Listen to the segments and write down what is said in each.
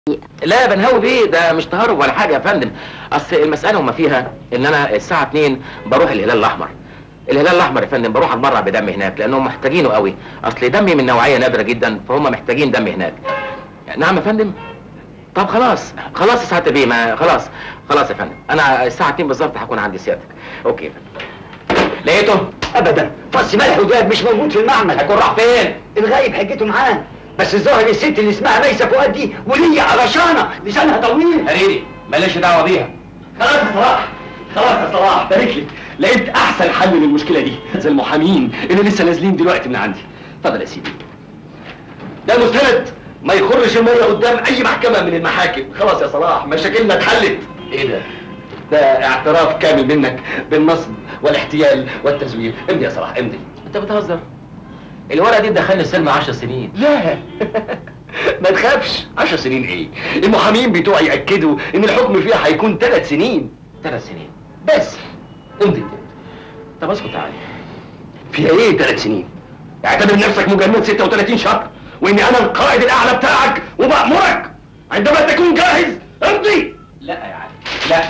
لا بنهوي بيه ده مش تهرب ولا حاجه يا فندم اصل المساله وما فيها ان انا الساعه 2 بروح الهلال الاحمر الهلال الاحمر يا فندم بروح اتبرع بدم هناك لانهم محتاجينه قوي اصل دمي من نوعيه نادره جدا فهم محتاجين دم هناك نعم يا فندم طب خلاص خلاص يا سعاده بيه ما خلاص خلاص يا فندم انا الساعه 2 بالظبط هكون عندي سيادتك اوكي يا فندم لقيته ابدا فص ملح وداب مش موجود في المعمل هيكون راح فين الغايب حجته معاه بس الظاهر الست اللي اسمها ميسة فؤاد دي ولية علشانة لسانها طويل هريدي ماليش دعوه بيها خلاص يا صلاح خلاص يا صلاح بارك لي لقيت احسن حل للمشكله دي زي المحامين اللي لسه نازلين دلوقتي من عندي اتفضل يا سيدي ده مستند ما يخرش الميه قدام اي محكمه من المحاكم خلاص يا صلاح مشاكلنا اتحلت ايه ده ده اعتراف كامل منك بالنصب والاحتيال والتزوير امضي يا صلاح امضي انت بتهزر الورقه دي تدخلني السلم 10 سنين لا ما تخافش عشر سنين ايه المحامين بتوعي ياكدوا ان الحكم فيها هيكون ثلاث سنين ثلاث سنين بس امضي طب اسكت تعالى فيها ايه ثلاث سنين اعتبر نفسك مجند 36 شهر واني انا القائد الاعلى بتاعك وبامرك عندما تكون جاهز امضي لا يا علي لا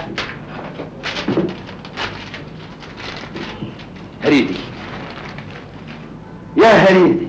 هريدي يا هريدي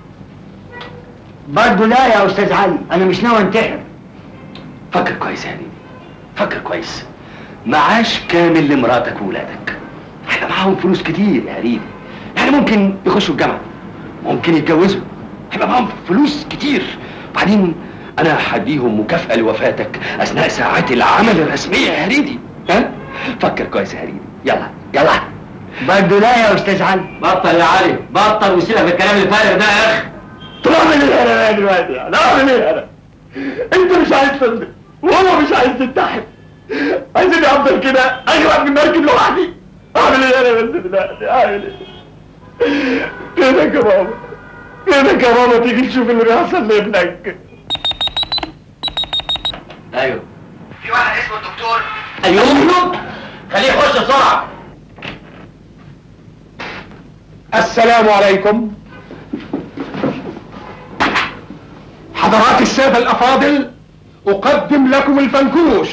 برضه لا يا استاذ علي انا مش ناوي انتحر فكر كويس يا هريدي فكر كويس معاش كامل لمراتك وولادك احنا معاهم فلوس كتير يا هريدي يعني ممكن يخشوا الجامعة ممكن يتجوزوا هيبقى معاهم فلوس كتير بعدين انا هديهم مكافأة لوفاتك اثناء ساعات العمل الرسمية يا هريدي ها فكر كويس يا هريدي يلا يلا برضه لا يا استاذ علي بطل يا علي بطل وسيبك من الكلام الفارغ ده يا اخي طب اعمل ايه انا بقى دلوقتي يعني اعمل ايه انا انت مش عايز تنزل وهو مش عايز تتحد عايزني افضل كده اغرق من المركب لوحدي اعمل ايه انا بس دلوقتي اعمل ايه فينك يا ماما فينك يا ماما تيجي تشوف اللي بيحصل لابنك ايوه في واحد اسمه الدكتور ايوه خليه يخش بسرعه السلام عليكم حضرات السادة الأفاضل أقدم لكم الفنكوش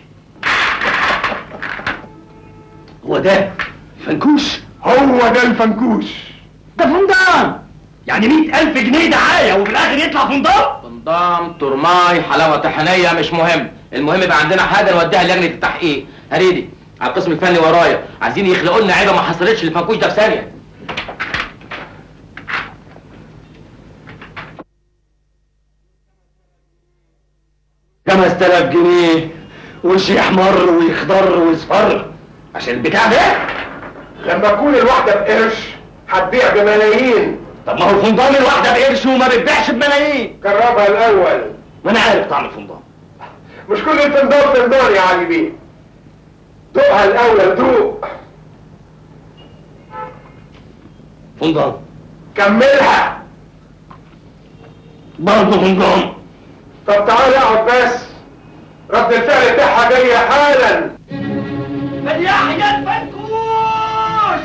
هو ده فنكوش هو ده الفنكوش ده فندان يعني مئة ألف جنيه دعاية وفي الآخر يطلع فندان بنضام ترماي حلاوه طحينيه مش مهم المهم يبقى عندنا حاجه نوديها لجنه التحقيق هريدي على القسم الفني ورايا عايزين يخلقوا لنا عيبه ما حصلتش للفنكوش ده في ثانيه خمس تلاف جنيه وش يحمر ويخضر ويصفر عشان البتاع ده لما تكون الواحدة بقرش هتبيع بملايين طب ما هو الفندان الواحدة بقرش وما بتبيعش بملايين جربها الأول ما انا عارف طعم الفندان مش كل الفندان فندان يا علي بيه دوقها الأول دوق فندان كملها برضه فندان طب تعالى اقعد بس رد الفعل بتاعها جاية حالا يحيى الفنكوش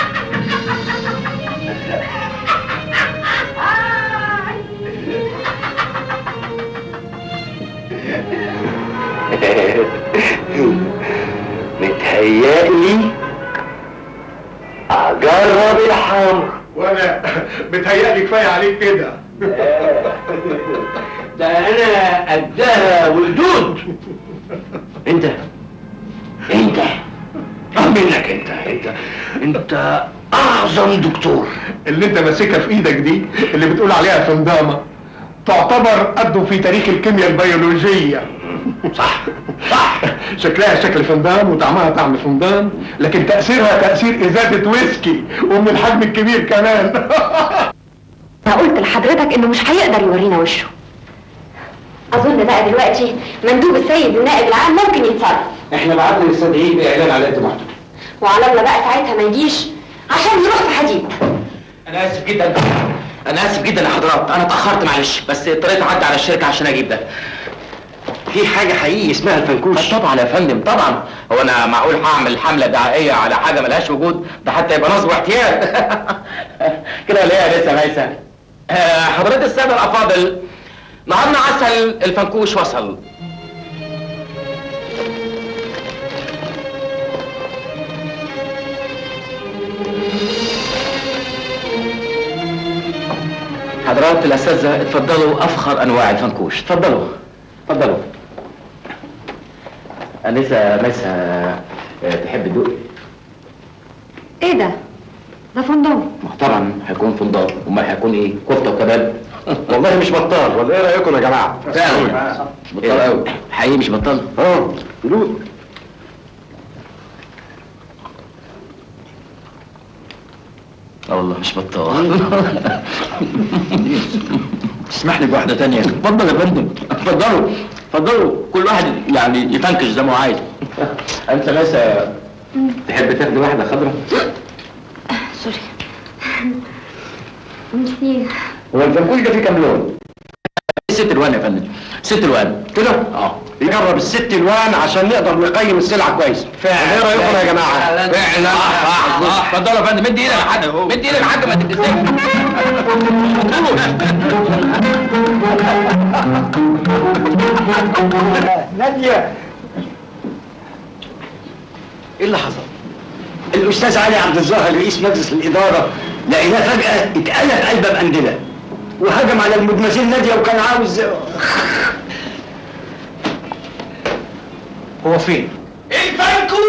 متهيألي أجرب الحمر وانا بتهيألي كفاية عليك كده ده أنا قدها ولدود أنت أنت أه منك أنت أنت أنت أعظم دكتور اللي انت ماسكها في ايدك دي اللي بتقول عليها فندامة تعتبر قده في تاريخ الكيمياء البيولوجية صح صح شكلها شكل فندان وطعمها طعم فندان لكن تأثيرها تأثير إزازة ويسكي ومن الحجم الكبير كمان انا قلت لحضرتك انه مش هيقدر يورينا وشه اظن بقى دلوقتي مندوب السيد النائب العام ممكن يتصرف احنا بعتنا نستدعيه باعلان على قد محته وعلى الله بقى ساعتها ما يجيش عشان يروح في حديد انا اسف جدا انا اسف جدا يا حضرات انا اتاخرت معلش بس اضطريت اعدي على الشركه عشان اجيب ده في حاجة حقيقي اسمها الفنكوش طبعا يا فندم طبعا هو انا معقول هعمل حمله دعائيه على حاجه ملهاش وجود ده حتى يبقى نصب واحتيال كده ولا ايه يا لسه ميسه آه، حضرات الساده الافاضل نهارنا عسل الفنكوش وصل حضرات الاساتذه اتفضلوا افخر انواع الفنكوش اتفضلوا اتفضلوا انسه مسا آه، تحب تدوقي ايه ده؟ ده فندق ما طبعا هيكون فندق امال هيكون ايه كفته وكباب والله مش بطال ولا ايه رايكم يا جماعه فعلا مش بطال قوي حقيقي مش بطال اه دوق اه والله مش بطال تسمح لي بواحده تانية اتفضل يا فندم اتفضلوا اتفضلوا كل واحد يعني يفنكش زي ما هو عايز انت بس تحب تاخدي واحده خضراء سوري ميرسي هو الفنكوش ده فيه كام لون ست الوان يا فندم ست الوان كده اه نجرب الست الوان عشان نقدر نقيم السلعه كويس فعلا ايه رايكم يا جماعه فعلا اتفضلوا يا فندم مد ايدك لحد مد ايدك لحد ما تتكسر نادية ايه اللي حصل؟ الاستاذ علي عبد الظاهر رئيس مجلس الاداره لقيناه فجاه اتقلب قلب بقندله وهجم على المدمزين ناديه وكان عاوز هو فين الفنكوش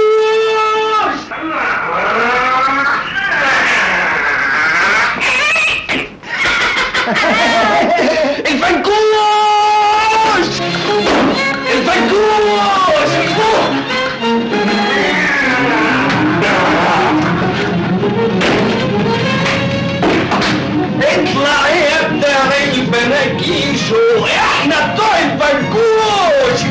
الفنكوش الفنكوش اطلع يا ابن البناكيشو احنا بتوع الفنكوش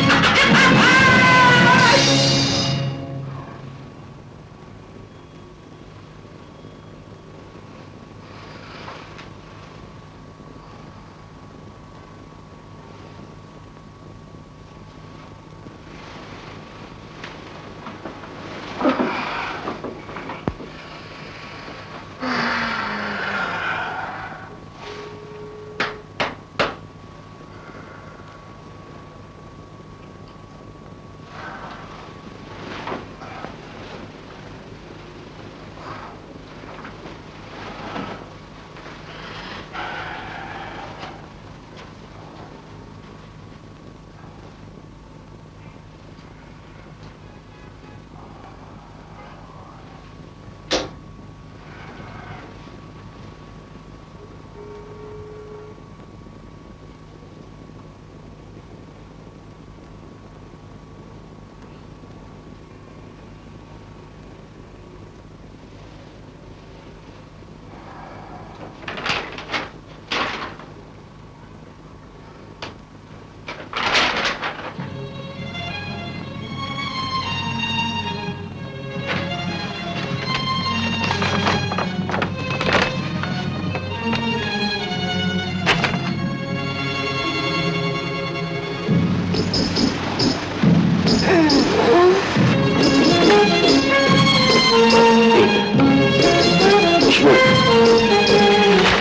مش ممكن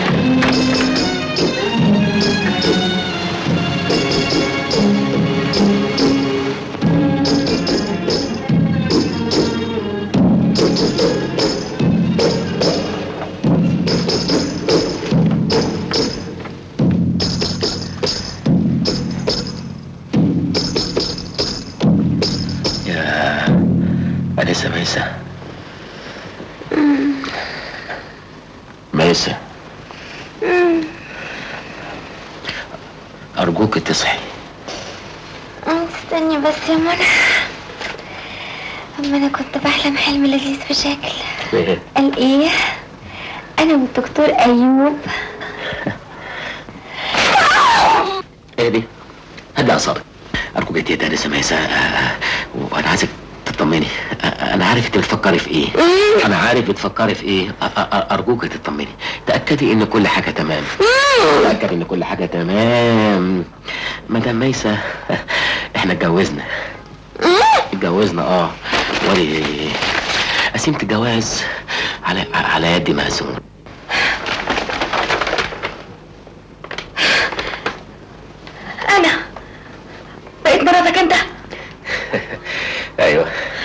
يا أنسة ميسة ميسة أرجوك تصحي استني بس يا منى أما أنا كنت بحلم حلم لذيذ بشكل قال إيه أنا والدكتور أيوب ايه دي؟ هدي اعصابك ارجوك تهدي يا انسه ميسة آه، آه، وانا عايزك تطمني آه، انا عارف انت بتفكري في ايه انا عارف بتفكري في ايه آه، آه، آه، ارجوك تطمني تاكدي ان كل حاجه تمام تاكدي ان كل حاجه تمام مدام ميسة احنا اتجوزنا اتجوزنا اه ولي قسيمة الجواز على على يد مأذون نفسك انت ايوه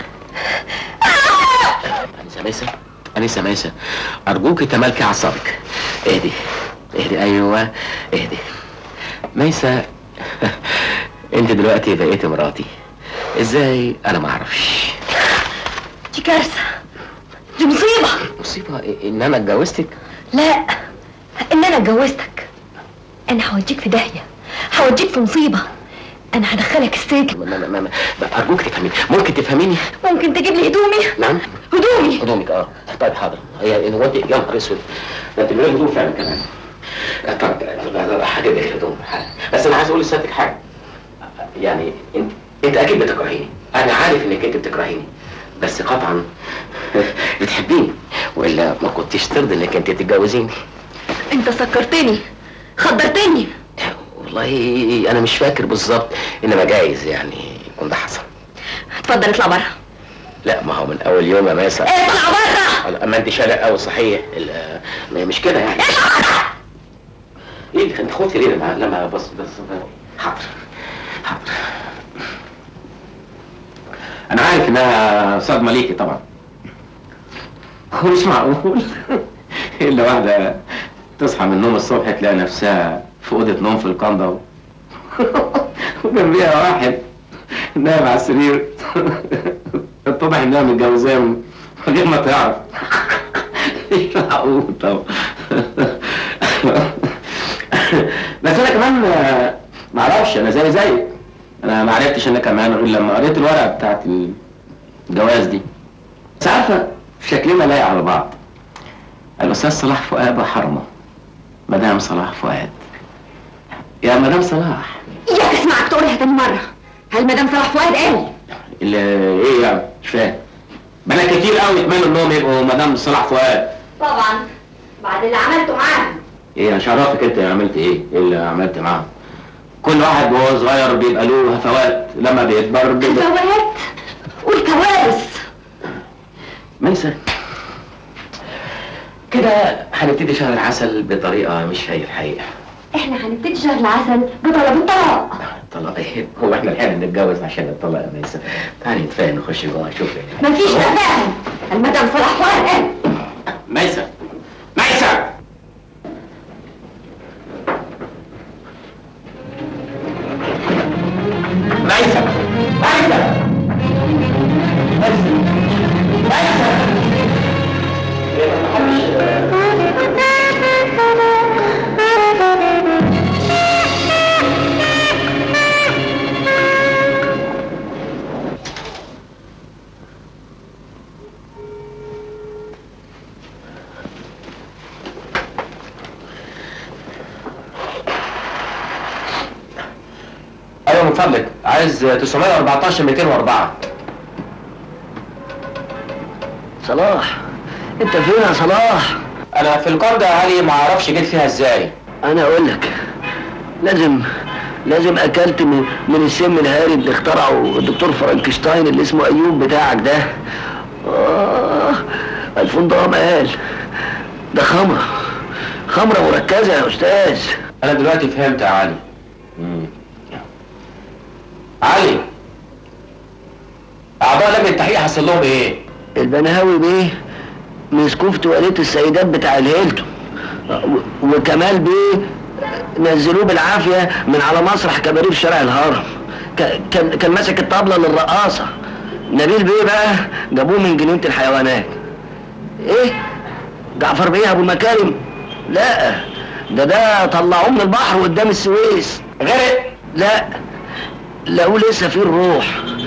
انسه ميسة انسه ميسة ارجوك تمالكي اعصابك اهدي اهدي ايوه اهدي ميسة انت دلوقتي بقيتي مراتي ازاي انا ما اعرفش دي كارثة دي مصيبة مصيبة إيه- ان انا اتجوزتك لا ان انا اتجوزتك انا هوديك في داهية هوديك في مصيبة انا هدخلك السجن ما ما ما ما ارجوك تفهميني ممكن تفهميني ممكن تجيب لي هدومي نعم هدومي هدومك اه طيب حاضر هي ان هو انت يا نهار اسود ده انت من هدوم فعلا كمان آه، طب هجيب لك هدوم حاجة. بس انا عايز اقول لسيادتك حاجه يعني انت انت اكيد بتكرهيني انا عارف انك انت بتكرهيني بس قطعا بتحبيني والا ما كنتش ترضي انك انت تتجوزيني انت سكرتني خدرتني والله انا مش فاكر بالظبط انما جايز يعني يكون ده حصل اتفضل اطلع بره لا ما هو من اول يوم يا ماسة اطلع بره اما انت شارع قوي صحيح ال- ما- مش كده يعني ايه اللي انت خدتي ليه لما لما بص بص حاضر حاضر انا عارف انها صدمه ليكي طبعا هو مش معقول الا واحده تصحى من النوم الصبح تلاقي نفسها في اوضه نوم في القنده و- وجنبيها واحد نايم على السرير اتضح انها متجوزاه من غير ما تعرف مش معقول طبعا بس انا كمان آه، ما اعرفش انا زي زيك انا ما عرفتش انا كمان غير لما قريت الورقه بتاعت الجواز دي بس عارفه شكلنا لايق على بعض الاستاذ صلاح فؤاد وحرمه مدام صلاح فؤاد يا مدام صلاح اياك اسمعك تقولها تاني مرة هل مدام صلاح فؤاد قال اللي ايه يعني مش فاهم بنات كتير قوي يتمنوا انهم يبقوا مدام صلاح فؤاد طبعا بعد اللي عملته معاهم ايه انا عرفك انت عملت ايه ايه اللي عملت معاهم كل واحد وهو صغير بيبقى له هفوات لما بيكبر بيبقى كوارث والكوارث ميسة كده هنبتدي شهر العسل بطريقة مش هي الحقيقة احنا هنبتدي شهر العسل بطلب الطلاق طلاق ايه هو احنا الحين نتجوز عشان الطلاق يا ميسة تعالي نتفاهم نخش جوه نشوف ايه مفيش تفاهم المدام صلاح فؤاد قال ميسة ميسة ميسة ميسة ايوه من فضلك عايز 914 204 صلاح انت فين يا صلاح انا في القرده يا علي ما اعرفش جيت فيها ازاي انا اقول لك لازم لازم اكلت من, من السم الهاري اللي اخترعه الدكتور فرانكشتاين اللي اسمه ايوب بتاعك ده اه الفندق قال ده خمره خمره مركزه يا استاذ انا دلوقتي فهمت يا علي مم. علي اعضاء لجنه التحقيق حصل لهم ايه البنهاوي بيه مسكوه في تواليت السيدات بتاع الهيلتون و- وكمال بيه نزلوه بالعافية من على مسرح كباريه في شارع الهرم ك- كان كان ماسك الطبلة للرقاصة نبيل بيه بقى جابوه من جنينة الحيوانات ايه جعفر بيه ابو مكارم لا ده ده طلعوه من البحر قدام السويس غرق لا لقوه لسه فيه الروح